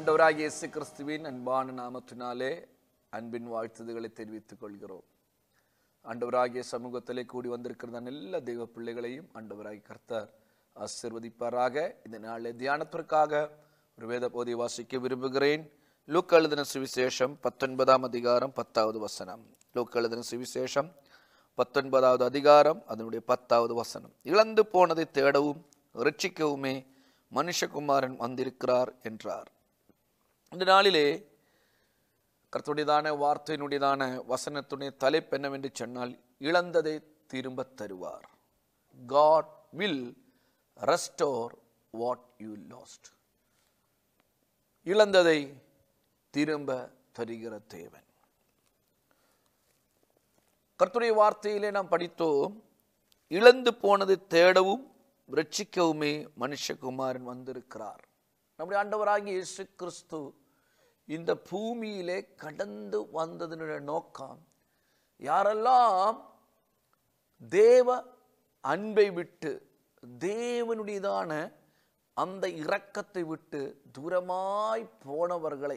ஆண்டவராகிய இயேசு கிறிஸ்துவின் அன்பான நாமத்தினாலே அன்பின் வாழ்த்துதல்களை தெரிவித்துக் கொள்கிறோம் ஆண்டவராகிய சமூகத்திலே கூடி வந்திருக்கிற எல்லா தெய்வ பிள்ளைகளையும் ஆண்டவராகிய கர்த்தர் ஆசிர்வதிப்பாராக இந்த நாளில் தியானத்திற்காக ஒரு வேத போதை வாசிக்க விரும்புகிறேன் லூக் எழுதின சுவிசேஷம் பத்தொன்பதாம் அதிகாரம் பத்தாவது வசனம் லூக் எழுதின சுவிசேஷம் பத்தொன்பதாவது அதிகாரம் அதனுடைய பத்தாவது வசனம் இழந்து போனதை தேடவும் ரட்சிக்கவுமே மனுஷகுமாரன் வந்திருக்கிறார் என்றார் இந்த நாளிலே கர்த்தருடையதான வார்த்தையினுடையதான வசனத்துடைய தலைப்பு என்னவென்று சொன்னால் இழந்ததை திரும்ப தருவார் God will restore what you lost இழந்ததை திரும்ப தருகிற தேவன் கர்த்தருடைய வார்த்தையிலே நாம் படித்தோம் இழந்து போனதை தேடவும் ரட்சிக்கவுமே மனுஷகுமாரன் வந்திருக்கிறார் நம்முடைய ஆண்டவராகிய இயேசு கிறிஸ்து இந்த பூமியிலே கடந்து வந்ததனுடைய நோக்கம் யாரெல்லாம் தேவ அன்பை விட்டு தேவனுடையதான அந்த இரக்கத்தை விட்டு தூரமாய் போனவர்களை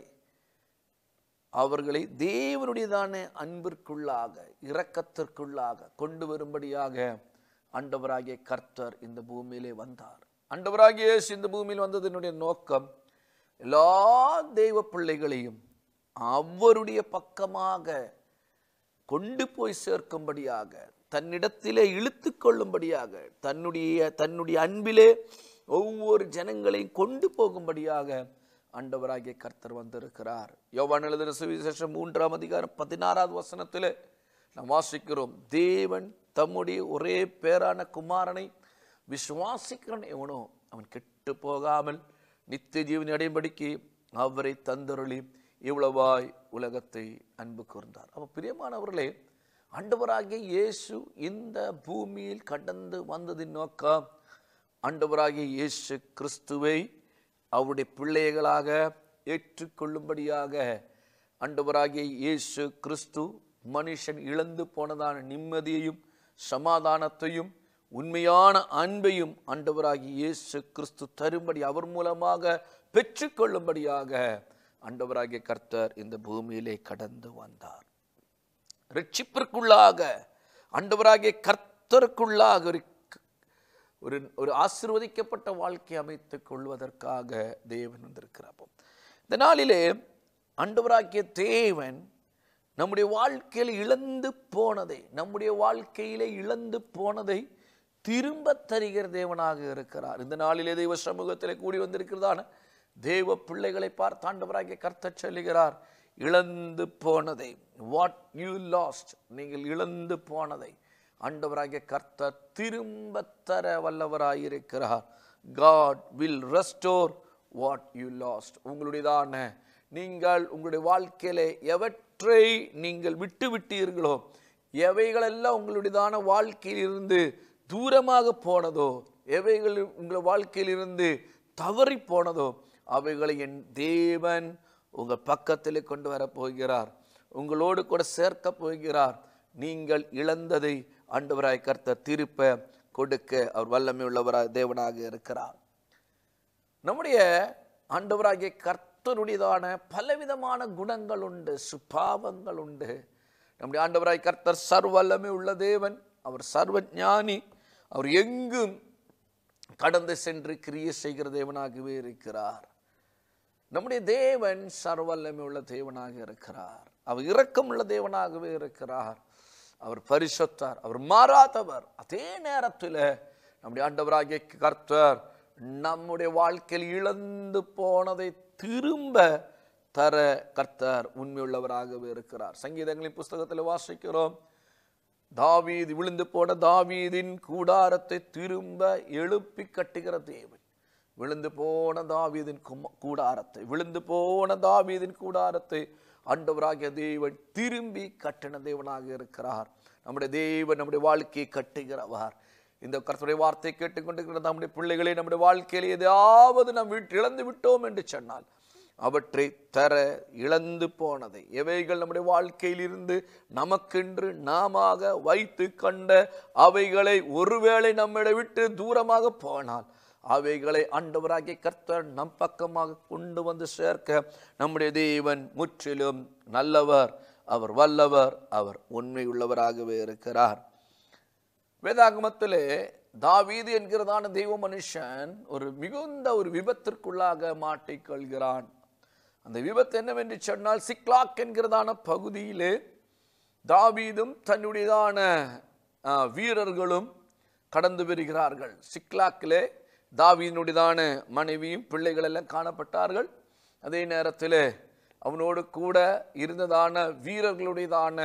அவர்களை தேவனுடையதான அன்பிற்குள்ளாக இரக்கத்திற்குள்ளாக கொண்டு வரும்படியாக ஆண்டவராகிய கர்த்தர் இந்த பூமியிலே வந்தார் ஆண்டவராகிய இயேசு இந்த பூமியில் வந்ததனுடைய நோக்கம் எல்லா தெய்வ பிள்ளைகளையும் அவருடைய பக்கமாக கொண்டு போய் சேர்க்கும்படியாக தன்னிடத்திலே இழுத்து கொள்ளும்படியாக தன்னுடைய தன்னுடைய அன்பிலே ஒவ்வொரு ஜனங்களையும் கொண்டு போகும்படியாக ஆண்டவராகிய கர்த்தர் வந்திருக்கிறார் யோவான் எழுதின சுவிசேஷம் மூன்றாம் அதிகாரம் பதினாறாவது வசனத்தில் நாம் வாசிக்கிறோம் தேவன் தம்முடைய ஒரே பேரான குமாரனை விசுவாசிக்கிறன் எவனோ அவன் கெட்டு போகாமல் நித்திய ஜீவனை அடையும்படிக்கு அவரை தந்தருளி இவ்வளவாய் உலகத்தை அன்பு கூர்ந்தார் அப்போ பிரியமானவர்களே ஆண்டவராகிய இயேசு இந்த பூமியில் கடந்து வந்ததின் நோக்கம் ஆண்டவராகிய இயேசு கிறிஸ்துவை அவருடைய பிள்ளைகளாக ஏற்றுக்கொள்ளும்படியாக ஆண்டவராகிய இயேசு கிறிஸ்து மனுஷன் இழந்து போனதான நிம்மதியையும் சமாதானத்தையும் உண்மையான அன்பையும் ஆண்டவராகிய இயேசு கிறிஸ்து தரும்படி அவர் மூலமாக பெற்றுக்கொள்ளும்படியாக ஆண்டவராகிய கர்த்தர் இந்த பூமியிலே கடந்து வந்தார் ரட்சிப்பிற்குள்ளாக ஆண்டவராகிய கர்த்தருக்குள்ளாக ஒரு ஒரு ஒரு ஆசிர்வதிக்கப்பட்ட வாழ்க்கை அமைத்துக் கொள்வதற்காக தேவன் வந்திருக்கிறார் அப்போ இந்த நாளிலே ஆண்டவராகிய தேவன் நம்முடைய வாழ்க்கையில் இழந்து போனதை நம்முடைய வாழ்க்கையிலே இழந்து போனதை திரும்ப தருகிற தேவனாக இருக்கிறார் இந்த நாளிலே தெய்வ சமூகத்திலே கூடி வந்திருக்கிறதான தேவ பிள்ளைகளை பார்த்து ஆண்டவராகிய கர்த்தர் சொல்லுகிறார் இழந்து போனதை வாட் யூ லாஸ்ட் நீங்கள் இழந்து போனதை ஆண்டவராகிய கர்த்தர் திரும்ப தர வல்லவராயிருக்கிறார் God will restore what you lost உங்களுடையதான நீங்கள் உங்களுடைய வாழ்க்கையிலே எவற்றை நீங்கள் விட்டு விட்டீர்களோ எவைகளெல்லாம் உங்களுடையதான வாழ்க்கையில் இருந்து தூரமாக போனதோ எவைகள் உங்கள் வாழ்க்கையில் இருந்து தவறி போனதோ அவைகளை என் தேவன் உங்கள் பக்கத்தில் கொண்டு வர போகிறார் உங்களோடு கூட சேர்க்க போகிறார் நீங்கள் இழந்ததை ஆண்டவராய் கர்த்தர் திருப்ப கொடுக்க அவர் வல்லமை உள்ளவராக தேவனாக இருக்கிறார் நம்முடைய ஆண்டவராகிய கர்த்தருடையதான பலவிதமான குணங்கள் உண்டு சுபாவங்கள் உண்டு நம்முடைய ஆண்டவராய் கர்த்தர் சர்வல்லமை உள்ள தேவன் அவர் சர்வ ஞானி அவர் எங்கும் கடந்து சென்று கிரியை செய்கிற தேவனாகவே இருக்கிறார் நம்முடைய தேவன் சர்வல்லமை உள்ள தேவனாக இருக்கிறார் அவர் இரக்கம் உள்ள தேவனாகவே இருக்கிறார் அவர் பரிசுத்தார் அவர் மாறாதவர் அதே நேரத்தில் நம்முடைய ஆண்டவராகிய கர்த்தர் நம்முடைய வாழ்க்கையில் இழந்து போனதை திரும்ப தர கர்த்தர் உண்மையுள்ளவராகவே இருக்கிறார் சங்கீதங்களின் புஸ்தகத்தில் வாசிக்கிறோம் தாவீது விழுந்து போன தாவீதின் கூடாரத்தை திரும்ப எழுப்பி கட்டுகிற தேவன் விழுந்து போன தாவீதின் கும கூடாரத்தை விழுந்து போன தாவீதின் கூடாரத்தை ஆண்டவராகிய தேவன் திரும்பி கட்டின தேவனாக இருக்கிறார் நம்முடைய தேவன் நம்முடைய வாழ்க்கையை கட்டுகிறவர் இந்த கர்த்தருடைய வார்த்தை கேட்டுக்கொண்டிருக்கிற நம்முடைய பிள்ளைகளை நம்முடைய வாழ்க்கையில் எதையாவது நாம் வீட்டு இழந்து விட்டோம் என்று சொன்னால் அவற்றை தர இழந்து போனதை எவைகள் நம்முடைய வாழ்க்கையில் இருந்து நமக்கென்று நாமாக வைத்து கண்ட அவைகளை ஒருவேளை நம்மளை விட்டு தூரமாக போனால் அவைகளை ஆண்டவராகிய கர்த்தர் நம் பக்கமாக கொண்டு வந்து சேர்க்க நம்முடைய தேவன் முற்றிலும் நல்லவர் அவர் வல்லவர் அவர் உண்மையுள்ளவராகவே இருக்கிறார் வேதாகமத்திலே தாவீது என்கிறதான தெய்வ மனுஷன் ஒரு மிகுந்த ஒரு விபத்திற்குள்ளாக மாட்டிக்கொள்கிறான் அந்த விபத்து என்னவென்று சொன்னால் சிக்லாக் என்கிறதான பகுதியிலே தாவீதும் தன்னுடையதான ஆ, வீரர்களும் கடந்து வருகிறார்கள் சிக்லாக்கிலே தாவீதினுடையதான மனைவியும் பிள்ளைகள் எல்லாம் காணப்பட்டார்கள் அதே நேரத்தில் அவனோடு கூட இருந்ததான வீரர்களுடையதான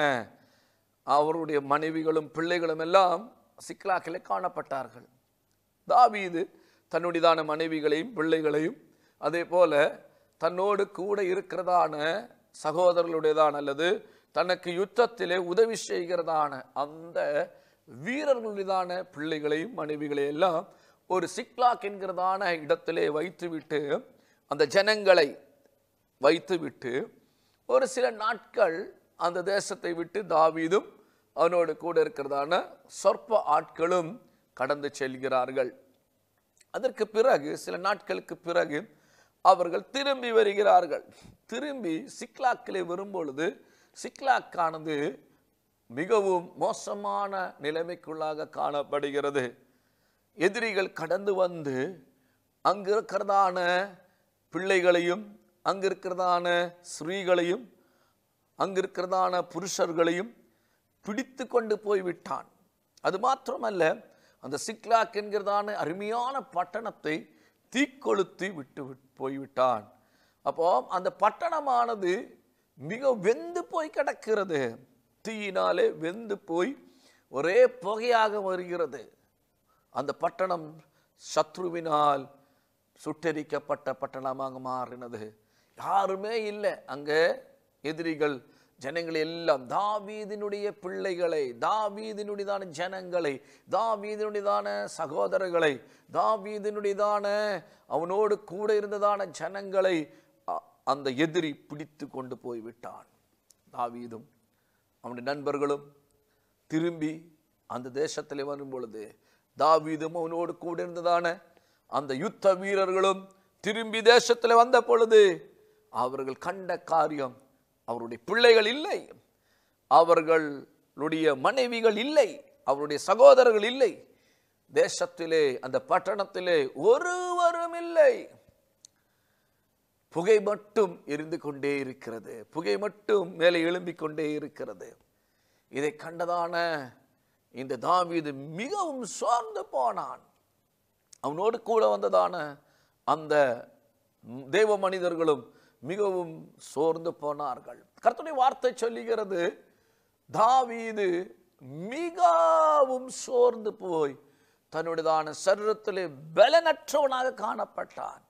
அவருடைய மனைவிகளும் பிள்ளைகளும் எல்லாம் சிக்லாக்கிலே காணப்பட்டார்கள் தாவீது தன்னுடையதான மனைவிகளையும் பிள்ளைகளையும் அதே போல தன்னோடு கூட இருக்கிறதான சகோதரர்களுடையதான அல்லது தனக்கு யுத்தத்திலே உதவி செய்கிறதான அந்த வீரர்களுடையதான பிள்ளைகளையும் மனைவிகளையும் எல்லாம் ஒரு சிக்லாக் என்கிறதான இடத்திலே வைத்துவிட்டு அந்த ஜனங்களை வைத்துவிட்டு ஒரு சில நாட்கள் அந்த தேசத்தை விட்டு தாவீதும் அவனோடு கூட இருக்கிறதான சொற்ப ஆட்களும் கடந்து செல்கிறார்கள் அதற்கு பிறகு சில நாட்களுக்கு பிறகு அவர்கள் திரும்பி வருகிறார்கள் திரும்பி சிக்லாக்கிலே வரும்பொழுது சிக்லாக்கானது மிகவும் மோசமான நிலைமைக்குள்ளாக காணப்படுகிறது எதிரிகள் கடந்து வந்து அங்கு இருக்கிறதான பிள்ளைகளையும் அங்கு இருக்கிறதான ஸ்ரீகளையும் அங்கு இருக்கிறதான புருஷர்களையும் பிடித்து கொண்டு போய்விட்டான் அது மாத்திரமல்ல அந்த சிக்லாக் என்கிறதான அருமையான பட்டணத்தை தீக்கொளுத்தி விட்டு விட்- போய்விட்டான் அப்போ அந்த பட்டணமானது மிக வெந்து போய் கிடக்கிறது தீயினாலே வெந்து போய் ஒரே புகையாக வருகிறது அந்த பட்டணம் சத்ருவினால் சுட்டெரிக்கப்பட்ட பட்டணமாக மாறினது யாருமே இல்லை அங்கே எதிரிகள் ஜனங்கள் எல்லாம் தாவீதினுடைய பிள்ளைகளை தாவீதினுடையதான ஜனங்களை தாவீதினுடையதான சகோதரர்களை தாவீதினுடையதான அவனோடு கூட இருந்ததான ஜனங்களை அ- அந்த எதிரி பிடித்து கொண்டு போய் விட்டான் தாவீதும் அவனுடைய நண்பர்களும் திரும்பி அந்த தேசத்தில் வரும் பொழுது தாவீதும் அவனோடு கூட இருந்ததான அந்த யுத்த வீரர்களும் திரும்பி தேசத்தில் வந்த பொழுது அவர்கள் கண்ட காரியம் அவருடைய பிள்ளைகள் இல்லை அவர்களுடைய மனைவிகள் இல்லை அவருடைய சகோதரர்கள் இல்லை தேசத்திலே அந்த பட்டணத்திலே ஒருவரும் இல்லை புகை மட்டும் எரிந்து கொண்டே இருக்கிறது புகை மட்டும் மேலே எழும்பிக் கொண்டே இருக்கிறது இதை கண்டதான இந்த தாவீது மிகவும் சோர்ந்து போனான் அவனோடு கூட வந்ததான அந்த தேவ மனிதர்களும் மிகவும் சோர்ந்து போனார்கள் கர்த்தருடைய வார்த்தை சொல்லுகிறது தாவீது மிகவும் சோர்ந்து போய் தன்னுடையதான சரீரத்திலே பலனற்றவனாக காணப்பட்டான்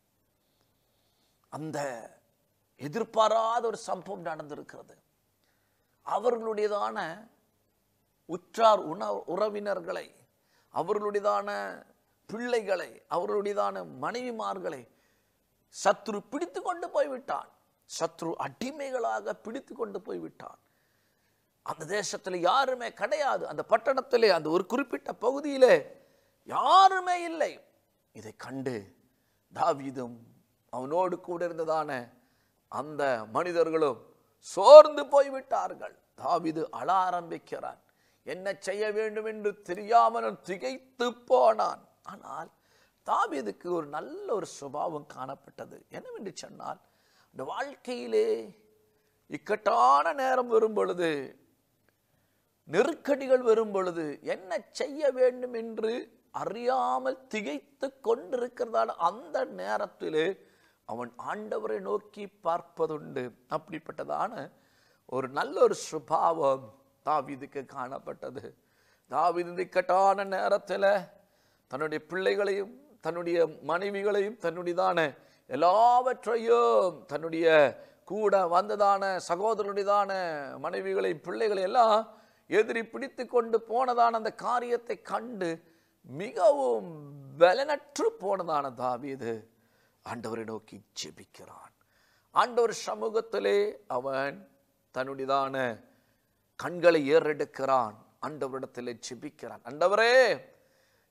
அந்த எதிர்பாராத ஒரு சம்பவம் நடந்திருக்கிறது அவர்களுடையதான உற்றார் உண உறவினர்களை அவர்களுடையதான பிள்ளைகளை அவர்களுடையதான மனைவிமார்களை சத்ரு பிடித்து கொண்டு போய்விட்டான் சத்ரு அடிமைகளாக பிடித்து கொண்டு போய்விட்டான் அந்த தேசத்தில் யாருமே கிடையாது அந்த பட்டணத்திலே அந்த ஒரு குறிப்பிட்ட பகுதியிலே யாருமே இல்லை இதை கண்டு தாவீதும் அவனோடு கூட இருந்ததான அந்த மனிதர்களும் சோர்ந்து போய்விட்டார்கள் தாவீது அழ ஆரம்பிக்கிறான் என்ன செய்ய வேண்டும் என்று தெரியாமல் திகைத்து போனான் ஆனால் தாவீதுக்கு ஒரு நல்ல ஒரு சுபாவம் காணப்பட்டது என்னவென்று சொன்னால் இந்த வாழ்க்கையிலே இக்கட்டான நேரம் வரும் பொழுது நெருக்கடிகள் வரும் பொழுது என்ன செய்ய வேண்டும் என்று அறியாமல் திகைத்து கொண்டிருக்கிறதான அந்த நேரத்திலே அவன் ஆண்டவரை நோக்கி பார்ப்பதுண்டு அப்படிப்பட்டதான ஒரு நல்ல ஒரு சுபாவம் தாவீதுக்கு காணப்பட்டது தாவீது இந்த இக்கட்டான நேரத்தில் தன்னுடைய பிள்ளைகளையும் தன்னுடைய மனைவிகளையும் தன்னுடையதான எல்லாவற்றையும் தன்னுடைய கூட வந்ததான சகோதரனுடையதான மனைவிகளை பிள்ளைகளை எல்லாம் எதிரி பிடித்து கொண்டு போனதான அந்த காரியத்தை கண்டு மிகவும் பலனற்று போனதான தாவீது ஆண்டவரை நோக்கி ஜெபிக்கிறான் ஆண்டவர் சமூகத்திலே அவன் தன்னுடையதான கண்களை ஏறெடுக்கிறான் ஆண்டவரிடத்திலே ஜெபிக்கிறான் ஆண்டவரே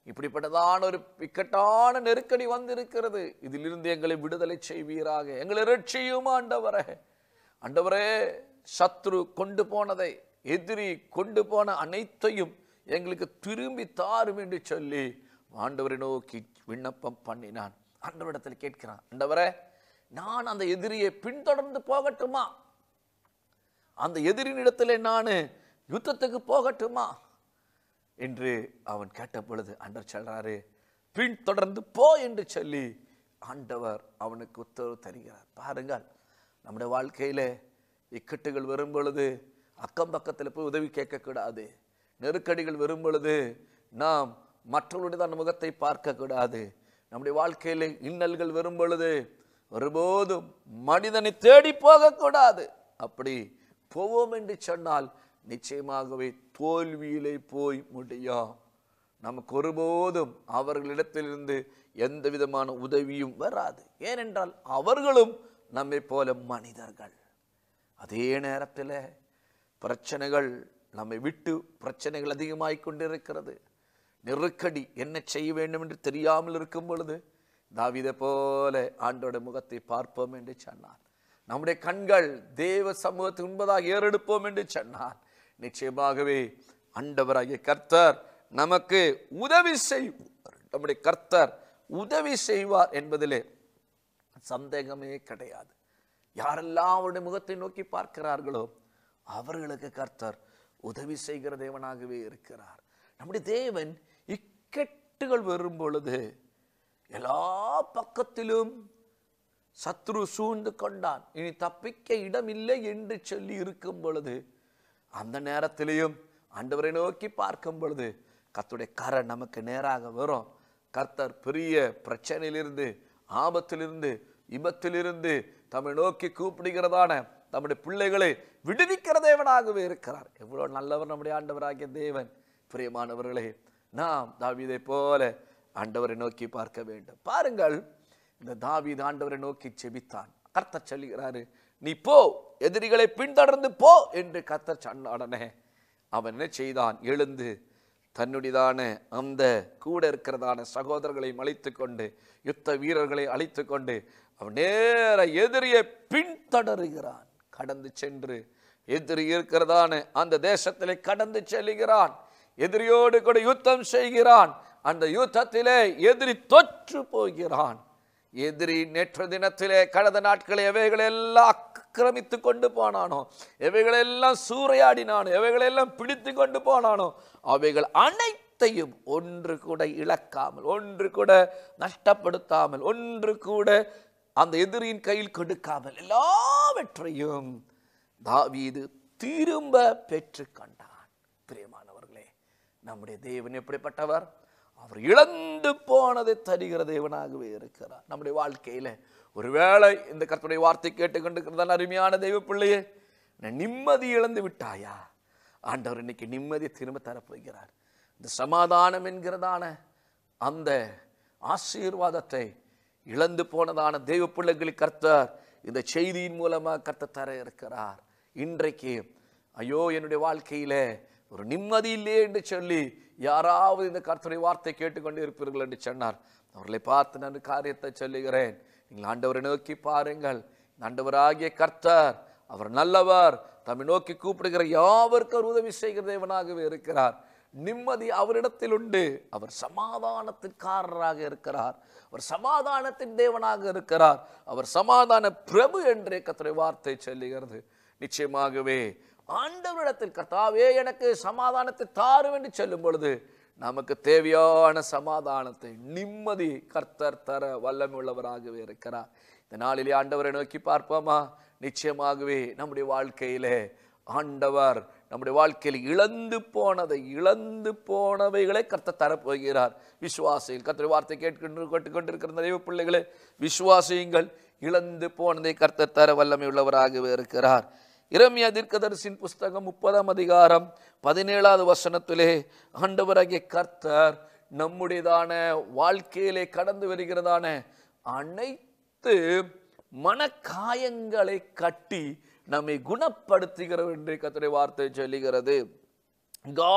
இப்படிப்பட்டதான ஒரு இக்கட்டான நெருக்கடி வந்திருக்கிறது இதிலிருந்து எங்களை விடுதலை செய்வீராக எங்களை ரட்சியும் ஆண்டவரே ஆண்டவரே சத்ரு கொண்டு போனதை எதிரி கொண்டு போன அனைத்தையும் எங்களுக்கு திரும்பி தாரும் என்று சொல்லி ஆண்டவரை நோக்கி விண்ணப்பம் பண்ணினான் ஆண்டவரிடத்தில் கேட்கிறான் ஆண்டவரே நான் அந்த எதிரியை பின்தொடர்ந்து போகட்டுமா அந்த எதிரினிடத்திலே நான் யுத்தத்துக்கு போகட்டுமா என்று அவன் கேட்ட பொழுது ஆண்டவர் சொல்றாரு பின்தொடர்ந்து போ என்று சொல்லி ஆண்டவர் அவனுக்கு உத்தரவு தருகிறார் பாருங்கள் நம்முடைய வாழ்க்கையில இக்கட்டுகள் வரும் பொழுது அக்கம் பக்கத்தில் போய் உதவி கேட்கக்கூடாது நெருக்கடிகள் வரும் பொழுது நாம் மற்றவர்களுடைய முகத்தை பார்க்கக்கூடாது நம்முடைய வாழ்க்கையில இன்னல்கள் வரும் பொழுது ஒருபோதும் மனிதனை தேடி போகக்கூடாது அப்படி போவோம் என்று சொன்னால் நிச்சயமாகவே தோல்வியிலே போய் முடியும் நமக்கு ஒருபோதும் அவர்களிடத்திலிருந்து எந்த விதமான உதவியும் வராது ஏனென்றால் அவர்களும் நம்மை போல மனிதர்கள் அதே நேரத்தில் பிரச்சனைகள் நம்மை விட்டு பிரச்சனைகள் அதிகமாய் கொண்டிருக்கிறது நெருக்கடி என்ன செய்ய வேண்டும் என்று தெரியாமல் இருக்கும் பொழுது தாவிதை போல ஆண்டோட முகத்தை பார்ப்போம் என்று சொன்னார் நம்முடைய கண்கள் தேவ சமூகத்துக்கு முன்பதாக ஏறெடுப்போம் என்று சொன்னார் நிச்சயமாகவே ஆண்டவராகிய கர்த்தர் நமக்கு உதவி செய்வார் நம்முடைய கர்த்தர் உதவி செய்வார் என்பதிலே சந்தேகமே கிடையாது யாரெல்லாம் அவருடைய முகத்தை நோக்கி பார்க்கிறார்களோ அவர்களுக்கு கர்த்தர் உதவி செய்கிற தேவனாகவே இருக்கிறார் நம்முடைய தேவன் இக்கட்டுகள் வரும் பொழுது எல்லா பக்கத்திலும் சத்ரு சூழ்ந்து கொண்டான் இனி தப்பிக்க இடமில்லை என்று சொல்லி இருக்கும் பொழுது அந்த நேரத்திலையும் ஆண்டவரை நோக்கி பார்க்கும் பொழுது கர்த்தருடைய கரை நமக்கு நேராக வரும் கர்த்தர் பெரிய பிரச்சனையிலிருந்து ஆபத்திலிருந்து இபத்திலிருந்து தம்மை நோக்கி கூப்பிடுகிறதான நம்முடைய பிள்ளைகளை விடுவிக்கிற தேவனாகவே இருக்கிறார் எவ்வளவு நல்லவர் நம்முடைய ஆண்டவராகிய தேவன் பிரியமானவர்களே நாம் தாவீதை போல ஆண்டவரை நோக்கி பார்க்க வேண்டும் பாருங்கள் இந்த தாவீது ஆண்டவரை நோக்கி செபித்தான் கர்த்தர் சொல்லுகிறாரு நீ போ எதிரிகளை பின்தொடர்ந்து போ என்று கர்த்தர் சொன்ன உடனே அவன் என்ன செய்தான் எழுந்து தன்னுடையதான அந்த கூட இருக்கிறதான சகோதரர்களை அழைத்து கொண்டு யுத்த வீரர்களை அழைத்து கொண்டு அவன் நேர எதிரியை பின்தொடருகிறான் கடந்து சென்று எதிரி இருக்கிறதான அந்த தேசத்திலே கடந்து செல்லுகிறான் எதிரியோடு கூட யுத்தம் செய்கிறான் அந்த யுத்தத்திலே எதிரி தொற்று போகிறான் எதிரி நேற்று தினத்திலே கடந்த நாட்களை எவைகளெல்லாம் ஆக்கிரமித்து கொண்டு போனானோ எவைகளெல்லாம் சூறையாடினானோ எவைகளெல்லாம் பிடித்து கொண்டு போனானோ அவைகள் அனைத்தையும் ஒன்று கூட இழக்காமல் ஒன்று கூட நஷ்டப்படுத்தாமல் ஒன்று கூட அந்த எதிரியின் கையில் கொடுக்காமல் எல்லாவற்றையும் தாவீது திரும்ப பெற்றுக்கொண்டான் பிரியமானவர்களே நம்முடைய தேவன் எப்படிப்பட்டவர் அவர் இழந்து போனதை தருகிற தேவனாகவே இருக்கிறார் நம்முடைய வாழ்க்கையில ஒருவேளை இந்த கர்த்தருடைய வார்த்தை கேட்டுக்கொண்டிருக்கிறதான அருமையான தெய்வ பிள்ளையே நான் நிம்மதி இழந்து விட்டாயா ஆண்டவர் இன்னைக்கு நிம்மதியை திரும்ப தரப்போகிறார் இந்த சமாதானம் என்கிறதான அந்த ஆசீர்வாதத்தை இழந்து போனதான தெய்வ பிள்ளைகளுக்கு கர்த்தர் இந்த செய்தியின் மூலமாக கர்த்தர் தர இருக்கிறார் இன்றைக்கு ஐயோ என்னுடைய வாழ்க்கையில ஒரு நிம்மதி இல்லையே என்று சொல்லி யாராவது இந்த கர்த்தருடைய வார்த்தை கேட்டுக்கொண்டு இருப்பீர்கள் என்று சொன்னார் அவர்களை பார்த்து நான் காரியத்தை சொல்லுகிறேன் நீங்கள் ஆண்டவரை நோக்கி பாருங்கள் இந்த ஆண்டவராகிய கர்த்தர் அவர் நல்லவர் தம்மை நோக்கி கூப்பிடுகிற யாவருக்கும் அவர் உதவி செய்கிற தேவனாகவே இருக்கிறார் நிம்மதி அவரிடத்தில் உண்டு அவர் சமாதானத்திற்காரராக இருக்கிறார் அவர் சமாதானத்தின் தேவனாக இருக்கிறார் அவர் சமாதான பிரபு என்றே கர்த்தருடைய வார்த்தை சொல்லுகிறது நிச்சயமாகவே ஆண்டவரிடத்தில் கர்த்தாவே எனக்கு சமாதானத்தை தாரும் என்று சொல்லும் பொழுது நமக்கு தேவையான சமாதானத்தை நிம்மதி கர்த்தர் தர வல்லமை உள்ளவராகவே இருக்கிறார் இந்த நாளிலே ஆண்டவரை நோக்கி பார்ப்போமா நிச்சயமாகவே நம்முடைய வாழ்க்கையிலே ஆண்டவர் நம்முடைய வாழ்க்கையில் இழந்து போனதை இழந்து போனவைகளை கர்த்தர் தரப்போகிறார் விசுவாசிகள் கர்த்தர் வார்த்தை கேட்கின்ற கேட்டுக்கொண்டிருக்கிற நிறைய பிள்ளைகளே விசுவாசியுங்கள் இழந்து போனதை கர்த்தர் தர வல்லமை உள்ளவராகவே இருக்கிறார் இரமியா தீர்க்கதரிசின் புஸ்தகம் முப்பதாம் அதிகாரம் பதினேழாவது வசனத்திலே ஆண்டவராகிய கர்த்தர் நம்முடையதான வாழ்க்கையிலே கடந்து வருகிறதான அனைத்து மனக்காயங்களை கட்டி நம்மை குணப்படுத்துகிறவர் என்று கர்த்தருடைய வார்த்தை சொல்லுகிறது God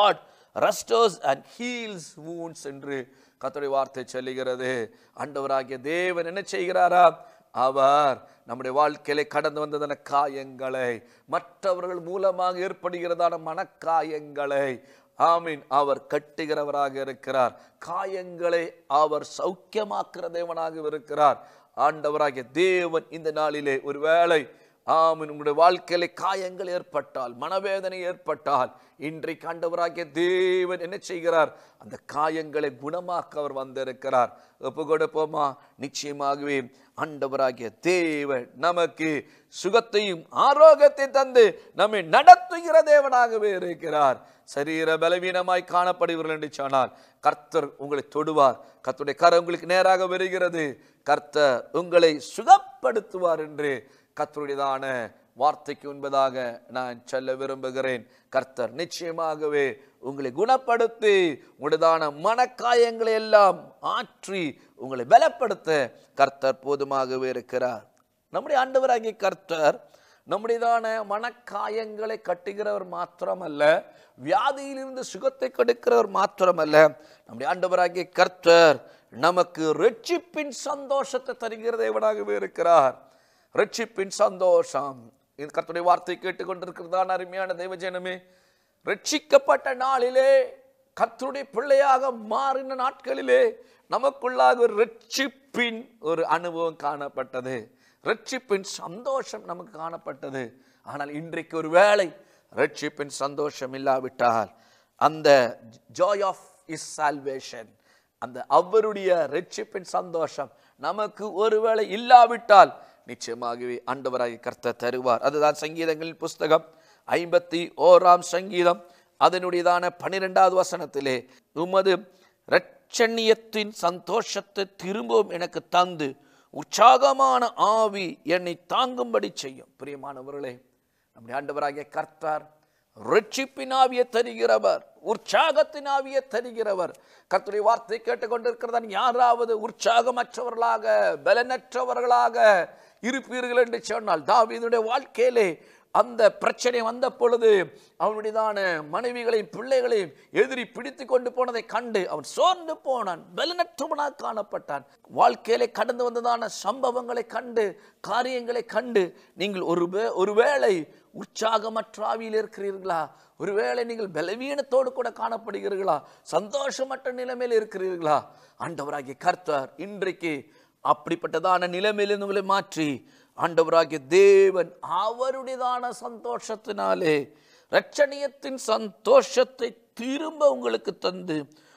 restores and heals wounds என்று கர்த்தருடைய வார்த்தை சொல்லுகிறது ஆண்டவராகிய தேவன் என்ன செய்கிறாரா அவர் நம்முடைய வாழ்க்கையிலே கடந்து வந்ததான காயங்களை மற்றவர்கள் மூலமாக ஏற்படுகிறதான மனக்காயங்களை ஆமீன் அவர் கட்டுகிறவராக இருக்கிறார் காயங்களை அவர் சௌக்கியமாக்குற தேவனாக இருக்கிறார் ஆண்டவராகிய தேவன் இந்த நாளிலே ஒருவேளை ஆமீன் உங்களுடைய வாழ்க்கையிலே காயங்கள் ஏற்பட்டால் மனவேதனை ஏற்பட்டால் இன்றைக்கு ஆண்டவராகிய தேவன் என்ன செய்கிறார் அந்த காயங்களை குணமாக்க அவர் வந்திருக்கிறார் ஒப்பு கொடுப்போமா நிச்சயமாகவே ஆண்டவராகிய தேவன் நமக்கு சுகத்தையும் ஆரோக்கியத்தையும் தந்து நம்மை நடத்துகிற தேவனாகவே இருக்கிறார் சரீர பலவீனமாய் காணப்படுவீர்கள் என்று சொன்னால் கர்த்தர் உங்களை தொடுவார் கர்த்தருடைய கரம் உங்களுக்கு நேராக வருகிறது கர்த்தர் உங்களை சுகப்படுத்துவார் என்று கர்த்தருடையதான வார்த்தைக்கு முன்பதாக நான் சொல்ல விரும்புகிறேன் கர்த்தர் நிச்சயமாகவே உங்களை குணப்படுத்தி உங்களுதான மனக்காயங்களை எல்லாம் ஆற்றி உங்களை பலப்படுத்த கர்த்தர் போதுமாகவே இருக்கிறார் நம்முடைய ஆண்டவராகிய கர்த்தர் நம்முடையதான மனக்காயங்களை கட்டுகிறவர் மாத்திரமல்ல வியாதியிலிருந்து சுகத்தை கொடுக்கிறவர் மாத்திரமல்ல நம்முடைய ஆண்டவராகிய கர்த்தர் நமக்கு ரட்சிப்பின் சந்தோஷத்தை தருகிற தேவனாகவே இருக்கிறார் ரட்சிப்பின் சந்தோஷம் இது கர்த்தருடைய வார்த்தை கேட்டுக்கொண்டிருக்கிறதான அருமையான தெய்வஜனமே ரட்சிக்கப்பட்ட நாளிலே கர்த்தருடைய பிள்ளையாக மாறின நாட்களிலே நமக்குள்ளாக ஒரு ரட்சிப்பின் ஒரு அனுபவம் காணப்பட்டது ரட்சிப்பின் சந்தோஷம் நமக்கு காணப்பட்டது ஆனால் இன்றைக்கு ஒரு வேளை ரட்சிப்பின் சந்தோஷம் இல்லாவிட்டால் அந்த ஜாய் ஆஃப் இஸ் சால்வேஷன் அந்த அவருடைய ரட்சிப்பின் சந்தோஷம் நமக்கு ஒருவேளை இல்லாவிட்டால் நிச்சயமாகவே ஆண்டவராகி கர்த்தர் தருவார் அதுதான் சங்கீதங்களின் புஸ்தகம் ஐம்பத்தி ஓராம் சங்கீதம் அதனுடையதான பன்னிரெண்டாவது வசனத்திலே உமது இரட்சணியத்தின் சந்தோஷத்தை திரும்பவும் எனக்கு தந்து உற்சாகமான ஆவி என்னை தாங்கும்படி செய்யும் பிரியமானவர்களே நம்முடைய ஆண்டவராகிய கர்த்தார் ரட்சிப்பின் ஆவியை தருகிறவர் உற்சாகத்தின் ஆவியை தருகிறவர் கர்த்தருடைய வார்த்தை கேட்டுக்கொண்டிருக்கிறதான் யாராவது உற்சாகமற்றவர்களாக பலனற்றவர்களாக இருப்பீர்கள் என்று சொன்னால் தாவீதுடைய வாழ்க்கையிலே அந்த பிரச்சனை வந்த பொழுது அவனுடையதான மனைவிகளையும் பிள்ளைகளையும் எதிரி பிடித்து கொண்டு போனதை கண்டு அவன் சோர்ந்து போனான் பலனற்றவனாக காணப்பட்டான் வாழ்க்கையிலே கடந்து வந்ததான சம்பவங்களை கண்டு காரியங்களை கண்டு நீங்கள் ஒரு வே- ஒருவேளை உற்சாகமற்ற ஆவியில் இருக்கிறீர்களா ஒருவேளை நீங்கள் பலவீனத்தோடு கூட காணப்படுகிறீர்களா சந்தோஷமற்ற நிலைமையில் இருக்கிறீர்களா ஆண்டவராகிய கர்த்தர் இன்றைக்கு அப்படிப்பட்டதான நிலைமையிலிருந்து உங்களை மாற்றி ஆண்டவராகிய தேவன் அவருடையதான சந்தோஷத்தினாலே இரட்சணியத்தின் சந்தோஷத்தை திரும்ப உங்களுக்கு தந்து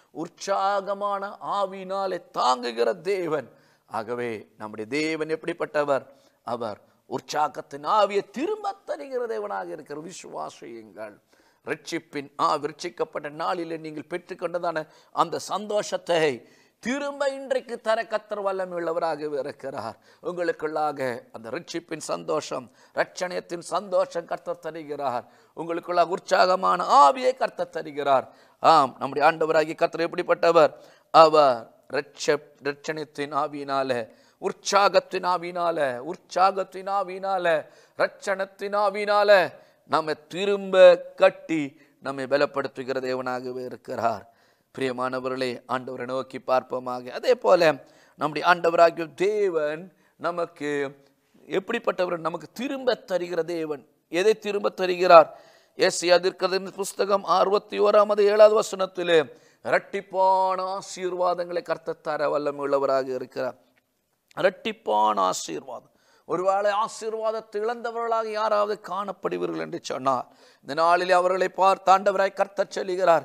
உற்சாகமான ஆவினாலே தாங்குகிற தேவன் ஆகவே நம்முடைய தேவன் எப்படிப்பட்டவர் அவர் உற்சாகத்தின் ஆவியை திரும்ப தருகிற தேவனாக இருக்கிற விசுவாசியுங்கள் ரட்சிப்பின் ஆ ரட்சிக்கப்பட்ட நாளிலே நீங்கள் பெற்றுக்கொண்டதான அந்த சந்தோஷத்தை திரும்ப இன்றைக்கு தர கத்தர் வல்லமை உள்ளவராக இருக்கிறார் உங்களுக்குள்ளாக அந்த ரட்சிப்பின் சந்தோஷம் ரட்சணியத்தின் சந்தோஷம் கர்த்தர் தருகிறார் உங்களுக்குள்ளாக உற்சாகமான ஆவியை கர்த்தர் தருகிறார் ஆம் நம்முடைய ஆண்டவராகிய கர்த்தர் எப்படிப்பட்டவர் அவர் ரட்ச ரட்சணியத்தின் ஆவியினால உற்சாகத்தின் ஆவினால உற்சாகத்தின் ஆவினால ரட்சணத்தின் ஆவினால நம்மை திரும்ப கட்டி நம்மை பலப்படுத்துகிற தேவனாகவே இருக்கிறார் பிரியமானவர்களே ஆண்டவரை நோக்கி பார்ப்போமாக அதே போல நம்முடைய ஆண்டவராகிய தேவன் நமக்கு எப்படிப்பட்டவர் நமக்கு திரும்ப தருகிற தேவன் எதை திரும்ப தருகிறார் எஸ் அதிர்கதின் புஸ்தகம் அறுபத்தி ஓராமது ஏழாவது வசனத்திலே இரட்டிப்பான ஆசீர்வாதங்களை கர்த்தர் தர வல்லமை உள்ளவராக இருக்கிறார் இரட்டிப்பான ஆசீர்வாதம் ஒருவேளை ஆசீர்வாதத்தை இழந்தவர்களாக யாராவது காணப்படுவீர்கள் என்று சொன்னார் இந்த நாளிலே அவர்களை பார்த்தாண்டவராய் கர்த்தர் சொல்லுகிறார்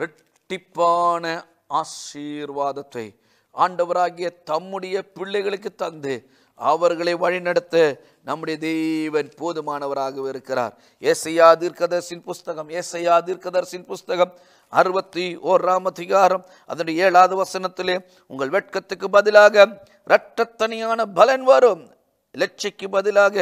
இரட்டிப்பான ஆசீர்வாதத்தை ஆண்டவராகிய தம்முடைய பிள்ளைகளுக்கு தந்து அவர்களை வழிநடத்த நம்முடைய தேவன் போதுமானவராக இருக்கிறார் ஏசையா தீர்க்கதர்சின் புஸ்தகம் ஏசையா தீர்க்கதர்சின் புஸ்தகம் அறுபத்தி ஓராம் அதிகாரம் அதனுடைய ஏழாவது வசனத்திலே உங்கள் வெட்கத்துக்கு பதிலாக இரட்டத்தனியான பலன் வரும் லட்சைக்கு பதிலாக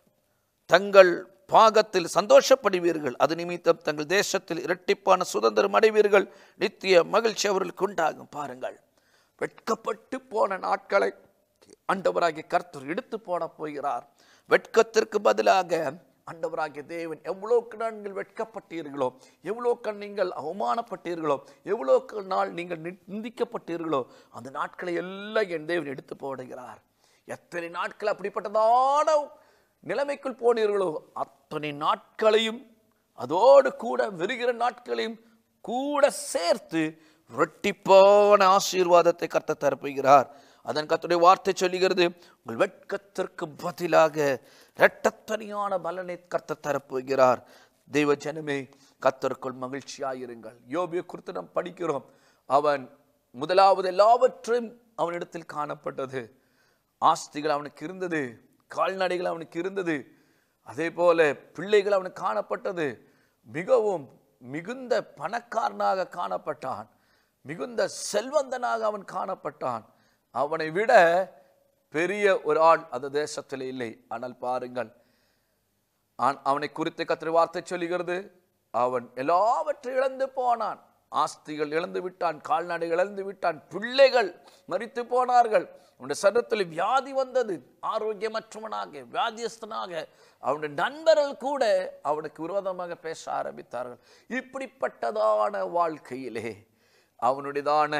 தங்கள் பாகத்தில் சந்தோஷப்படுவீர்கள் அது நிமித்தம் தங்கள் தேசத்தில் இரட்டிப்பான சுதந்திரம் அடைவீர்கள் நித்திய மகிழ்ச்சி அவர்களுக்கு உண்டாகும் பாருங்கள் வெட்கப்பட்டு போன நாட்களை ஆண்டவராகிய கர்த்தர் எடுத்து போட போகிறார் வெட்கத்திற்கு பதிலாக ஆண்டவராகிய தேவன் எவ்வளோக்கு நாள் நீங்கள் வெட்கப்பட்டீர்களோ எவ்வளோக்கு நீங்கள் அவமானப்பட்டீர்களோ எவ்வளோக்கு நாள் நீங்கள் நி- நிந்திக்கப்பட்டீர்களோ அந்த நாட்களை எல்லாம் என் தேவன் எடுத்து போடுகிறார் எத்தனை நாட்கள் அப்படிப்பட்டதான நிலைமைக்குள் போனீர்களோ அத்தனை நாட்களையும் அதோடு கூட வருகிற நாட்களையும் கூட சேர்த்து இரட்டிப்பான ஆசீர்வாதத்தை கத்த தரப்புகிறார் அதன் கர்த்தருடைய வார்த்தை சொல்லுகிறது உங்கள் வெட்கத்திற்கு பதிலாக இரட்டத்தனியான பலனை கத்த தரப்புகிறார் தெய்வ ஜனமே கத்தருக்குள் மகிழ்ச்சியாயிருங்கள் யோபியை குறித்து நாம் படிக்கிறோம் அவன் முதலாவது எல்லாவற்றையும் அவனிடத்தில் காணப்பட்டது ஆஸ்திகள் அவனுக்கு இருந்தது கால்நடைகள் அவனுக்கு இருந்தது அதே போல பிள்ளைகள் அவனுக்கு காணப்பட்டது மிகவும் மிகுந்த பணக்காரனாக காணப்பட்டான் மிகுந்த செல்வந்தனாக அவன் காணப்பட்டான் அவனை விட பெரிய ஒரு ஆள் அந்த தேசத்தில் இல்லை ஆனால் பாருங்கள் ஆன்- அவனை குறித்து கத்திரி வார்த்தை சொல்லுகிறது அவன் எல்லாவற்றையும் இழந்து போனான் ஆஸ்திகள் இழந்து விட்டான் கால்நடைகள் இழந்து விட்டான் பிள்ளைகள் மரித்து போனார்கள் அவனுடைய சரத்தில் வியாதி வந்தது ஆரோக்கியமற்றவனாக வியாதியஸ்தனாக அவனுடைய நண்பர்கள் கூட அவனுக்கு விரோதமாக பேச ஆரம்பித்தார்கள் இப்படிப்பட்டதான வாழ்க்கையிலே அவனுடையதான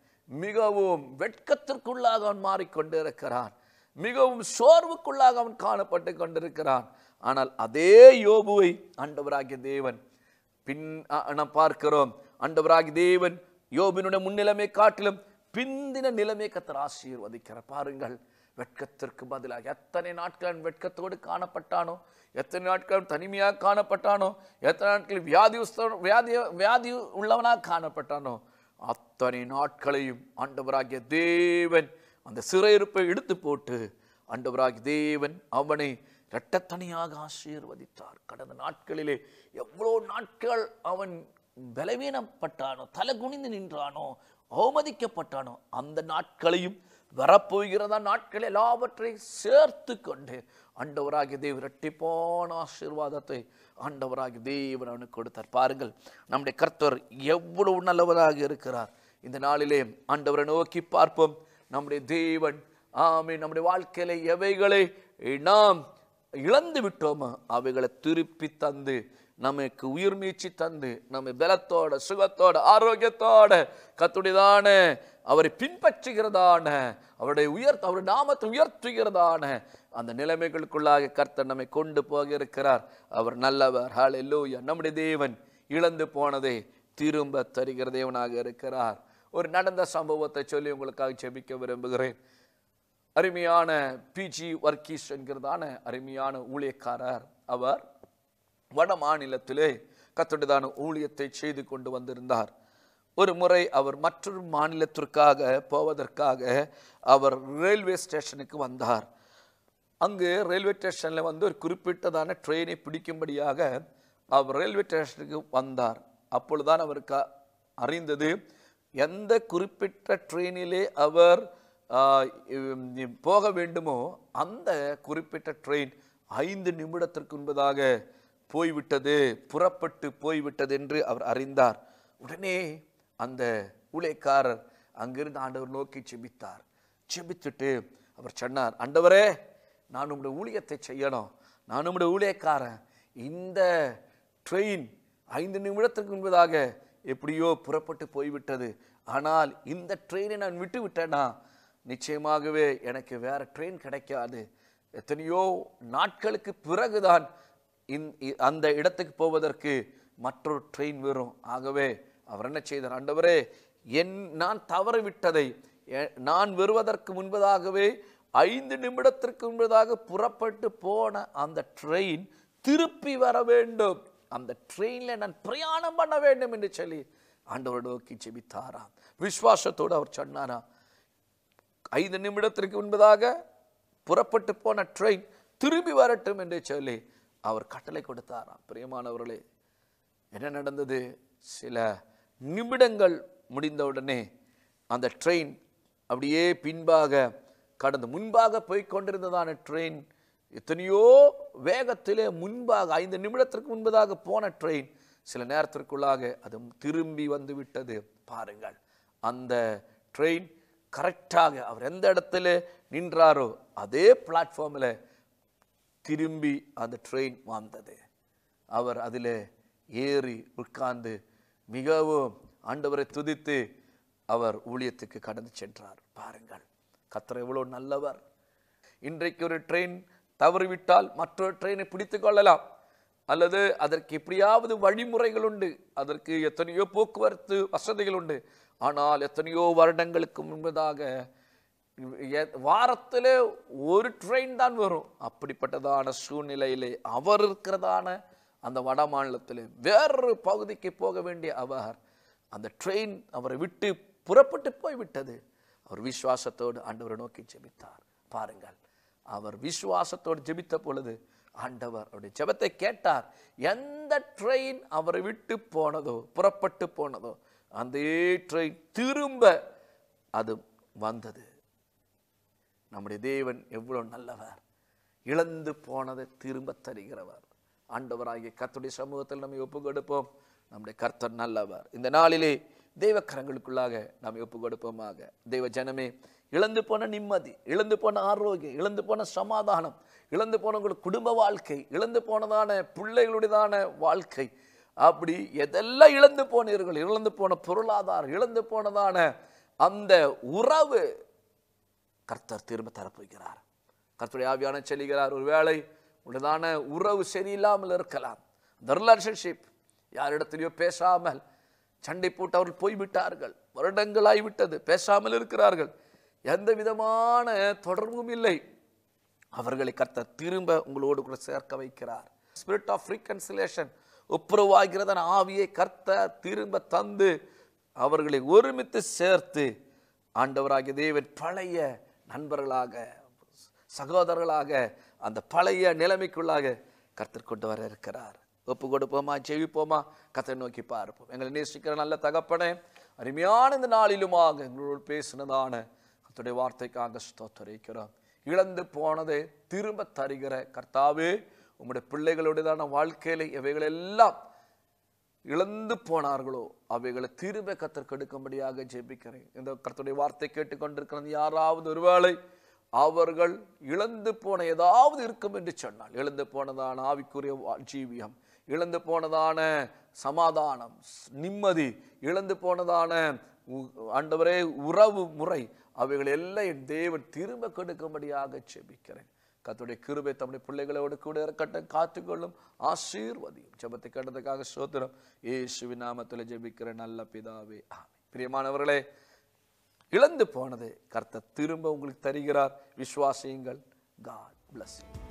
மிகவும் வெட்கத்திற்குள்ளாக அவன் மாறிக்கொண்டு இருக்கிறான் மிகவும் சோர்வுக்குள்ளாக அவன் காணப்பட்டு கொண்டிருக்கிறான் ஆனால் அதே யோபுவை ஆண்டவராகிய தேவன் பின் அ- நாம் பார்க்கிறோம் ஆண்டவராகிய தேவன் யோபினுடைய முன்னிலைமை காட்டிலும் பிந்தின நிலைமை கத்தர் ஆசீர்வதிக்கிறார் பாருங்கள் வெட்கத்திற்கு பதிலாக எத்தனை நாட்கள் அவன் வெட்கத்தோடு காணப்பட்டானோ எத்தனை நாட்கள் அவன் தனிமையாக காணப்பட்டானோ எத்தனை நாட்கள் வியாதி வியாதி வியாதி உள்ளவனாக காணப்பட்டானோ அத்தனை நாட்களையும் ஆண்டவராகிய தேவன் அந்த சிறையிருப்பை எடுத்து போட்டு ஆண்டவராகிய தேவன் அவனை இரட்டத்தனியாக ஆசீர்வதித்தார் கடந்த நாட்களிலே எவ்வளோ நாட்கள் அவன் பலவீனப்பட்டானோ தலை குனிந்து நின்றானோ அவமதிக்கப்பட்டானோ அந்த நாட்களையும் வரப்போகிறதா நாட்கள் எல்லாவற்றையும் சேர்த்து கொண்டு ஆண்டவராகிய தேவன் இரட்டிப்பான ஆசீர்வாதத்தை ஆண்டவராகிய தேவன் அவனுக்கு கொடுத்தார் பாருங்கள் நம்முடைய கர்த்தர் எவ்வளவு நல்லவராக இருக்கிறார் இந்த நாளிலே ஆண்டவரை நோக்கி பார்ப்போம் நம்முடைய தேவன் ஆமே நம்முடைய வாழ்க்கையில எவைகளை நாம் இழந்து விட்டோமோ அவைகளை திருப்பி தந்து நமக்கு உயிர் மீச்சி தந்து நம்ம பலத்தோட சுகத்தோட ஆரோக்கியத்தோட கத்துடையதான அவரை பின்பற்றுகிறதான அவருடைய உயர் அவருடைய நாமத்தை உயர்த்துகிறதான அந்த நிலைமைகளுக்குள்ளாக கர்த்தர் நம்மை கொண்டு போக இருக்கிறார் அவர் நல்லவர் ஹalleluya நம்முடைய தேவன் இழந்து போனதை திரும்ப தருகிற தேவனாக இருக்கிறார் ஒரு நடந்த சம்பவத்தை சொல்லி உங்களுக்காக ஜெபிக்க விரும்புகிறேன் அருமையான பிஜி வர்க்கீஸ் என்கிறதான அருமையான ஊழியக்காரர் அவர் வட மாநிலத்திலே கத்தோடதான ஊழியத்தை செய்து கொண்டு வந்திருந்தார் ஒரு முறை அவர் மற்றொரு மாநிலத்திற்காக போவதற்காக அவர் ரயில்வே ஸ்டேஷனுக்கு வந்தார் அங்கு ரயில்வே ஸ்டேஷனில் வந்து ஒரு குறிப்பிட்டதான ட்ரெயினை பிடிக்கும்படியாக அவர் ரயில்வே ஸ்டேஷனுக்கு வந்தார் அப்பொழுதுதான் அவருக்கு அ- அறிந்தது எந்த குறிப்பிட்ட ட்ரெயினிலே அவர் ஆ, இம், போக வேண்டுமோ அந்த குறிப்பிட்ட ட்ரெயின் ஐந்து நிமிடத்திற்கு முன்பதாக போய்விட்டது புறப்பட்டு போய்விட்டது என்று அவர் அறிந்தார் உடனே அந்த ஊழியக்காரர் அங்கிருந்து ஆண்டவர் நோக்கி செபித்தார் செபித்துட்டு அவர் சொன்னார் ஆண்டவரே நான் உம்முடைய ஊழியத்தை செய்யணும் நான் உம்முடைய ஊழியக்காரன் இந்த ட்ரெயின் ஐந்து நிமிடத்துக்கு முன்பதாக எப்படியோ புறப்பட்டு போய்விட்டது ஆனால் இந்த ட்ரெயினை நான் விட்டு விட்டேனா நிச்சயமாகவே எனக்கு வேற ட்ரெயின் கிடைக்காது எத்தனையோ நாட்களுக்கு பிறகுதான் இந் இ- அந்த இடத்துக்கு போவதற்கு மற்றொரு ட்ரெயின் வரும் ஆகவே அவர் என்ன செய்தார் ஆண்டவரே என் நான் தவறு விட்டதை எ- நான் வருவதற்கு முன்பதாகவே ஐந்து நிமிடத்திற்கு முன்பதாக புறப்பட்டு போன அந்த ட்ரெயின் திருப்பி வர வேண்டும் அந்த ட்ரெயினில் நான் பிரயாணம் பண்ண வேண்டும் என்று சொல்லி ஆண்டவர் நோக்கி ஜெபித்தாராம் விசுவாசத்தோடு அவர் சொன்னாராம் ஐந்து நிமிடத்திற்கு முன்பதாக புறப்பட்டு போன ட்ரெயின் திரும்பி வரட்டும் என்று சொல்லி அவர் கட்டளை கொடுத்தாராம் பிரியமானவர்களே என்ன நடந்தது சில நிமிடங்கள் முடிந்தவுடனே அந்த ட்ரெயின் அப்படியே பின்பாக கடந்து முன்பாக போய் கொண்டிருந்ததான ட்ரெயின் எத்தனையோ வேகத்திலே முன்பாக ஐந்து நிமிடத்திற்கு முன்பதாக போன ட்ரெயின் சில நேரத்திற்குள்ளாக அது திரும்பி வந்து விட்டது பாருங்கள் அந்த ட்ரெயின் கரெக்டாக அவர் எந்த இடத்துல நின்றாரோ அதே பிளாட்ஃபார்மில் திரும்பி அந்த ட்ரெயின் வந்தது அவர் அதில் ஏறி உட்கார்ந்து மிகவும் ஆண்டவரை துதித்து அவர் ஊழியத்துக்கு கடந்து சென்றார் பாருங்கள் கத்தர் எவ்வளோ நல்லவர் இன்றைக்கு ஒரு ட்ரெயின் தவறிவிட்டால் மற்றொரு ட்ரெயினை பிடித்து கொள்ளலாம் அல்லது அதற்கு எப்படியாவது வழிமுறைகள் உண்டு அதற்கு எத்தனையோ போக்குவரத்து வசதிகள் உண்டு ஆனால் எத்தனையோ வருடங்களுக்கு முன்பதாக எ- வாரத்திலே ஒரு ட்ரெயின் தான் வரும் அப்படிப்பட்டதான சூழ்நிலையிலே அவர் இருக்கிறதான அந்த வட மாநிலத்திலே வேறொரு பகுதிக்கு போக வேண்டிய அவர் அந்த ட்ரெயின் அவரை விட்டு புறப்பட்டு போய்விட்டது அவர் விசுவாசத்தோடு ஆண்டவரை நோக்கி ஜெபித்தார் பாருங்கள் அவர் விசுவாசத்தோடு ஜெபித்த பொழுது ஆண்டவர் அவருடைய ஜெபத்தை கேட்டார் எந்த ட்ரெயின் அவரை விட்டு போனதோ புறப்பட்டு போனதோ அந்த ட்ரெயின் திரும்ப அது வந்தது நம்முடைய தேவன் எவ்வளவு நல்லவர் இழந்து போனதை திரும்ப தருகிறவர் ஆண்டவராகிய கர்த்தருடைய சமூகத்தில் நம்மை ஒப்பு கொடுப்போம் நம்முடைய கர்த்தர் நல்லவர் இந்த நாளிலே தெய்வ கரங்களுக்குள்ளாக நாம் ஒப்பு கொடுப்போமாக தெய்வ ஜனமே இழந்து போன நிம்மதி இழந்து போன ஆரோக்கியம் இழந்து போன சமாதானம் இழந்து போன உங்கள் குடும்ப வாழ்க்கை இழந்து போனதான பிள்ளைகளுடையதான வாழ்க்கை அப்படி எதெல்லாம் இழந்து போனீர்கள் இழந்து போன பொருளாதாரம் இழந்து போனதான அந்த உறவு கர்த்தர் திரும்ப தரப்போகிறார் கர்த்தருடைய ஆவியான செல்கிறார் ஒருவேளை உள்ளதான உறவு சரியில்லாமல் இருக்கலாம் அந்த ரிலேஷன்ஷிப் யாரிடத்திலையோ பேசாமல் சண்டை போட்டு அவர்கள் போய்விட்டார்கள் வருடங்களாய் விட்டது பேசாமல் இருக்கிறார்கள் எந்த விதமான தொடர்பும் இல்லை அவர்களை கர்த்தர் திரும்ப உங்களோடு கூட சேர்க்க வைக்கிறார் ஸ்பிரிட் ஆஃப் ரீகன்சிலேஷன் ஒப்புரவாகிறதன் ஆவியை கர்த்தர் திரும்ப தந்து அவர்களை ஒருமித்து சேர்த்து ஆண்டவராகிய தேவன் பழைய நண்பர்களாக சகோதரர்களாக அந்த பழைய நிலைமைக்குள்ளாக கர்த்தர் கொண்டு வர இருக்கிறார் ஒப்பு கொடுப்போமா ஜெயிப்போமா கர்த்தரை நோக்கி பார்ப்போம் எங்களை நேசிக்கிற நல்ல தகப்பனே அருமையான இந்த நாளிலுமாக எங்களோடு பேசினதான கர்த்தருடைய வார்த்தைக்காக ஸ்தோத்தரிக்கிறோம் இழந்து போனதை திரும்ப தருகிற கர்த்தாவே உம்முடைய பிள்ளைகளுடையதான வாழ்க்கையில இவைகளெல்லாம் இழந்து போனார்களோ அவைகளை திரும்ப கத்தர் கெடுக்கும்படியாக ஜெபிக்கிறேன் இந்த கர்த்தருடைய வார்த்தை கேட்டுக்கொண்டிருக்கிறது யாராவது ஒருவேளை அவர்கள் இழந்து போன ஏதாவது இருக்கும் என்று சொன்னால் இழந்து போனதான ஆவிக்குரிய வா- ஜீவியம் இழந்து போனதான சமாதானம் ஸ்- நிம்மதி இழந்து போனதான உ- ஆண்டவரே உறவு முறை அவைகள் எல்லாம் என் தேவன் திரும்ப கெடுக்கும்படியாக ஜெபிக்கிறேன் கர்த்தருடைய கிருபை தம்முடைய பிள்ளைகளோடு கூட இருக்கட்டும் காத்துக்கொள்ளும் ஆசீர்வதியும் ஜெபத்தை கண்டதுக்காக சோத்திரம் இயேசுவின் நாமத்தில் ஜெபிக்கிற நல்ல பிதாவே ஆமென் பிரியமானவர்களே இழந்து போனதை கர்த்தர் திரும்ப உங்களுக்கு தருகிறார் விசுவாசியுங்கள் காட் bless you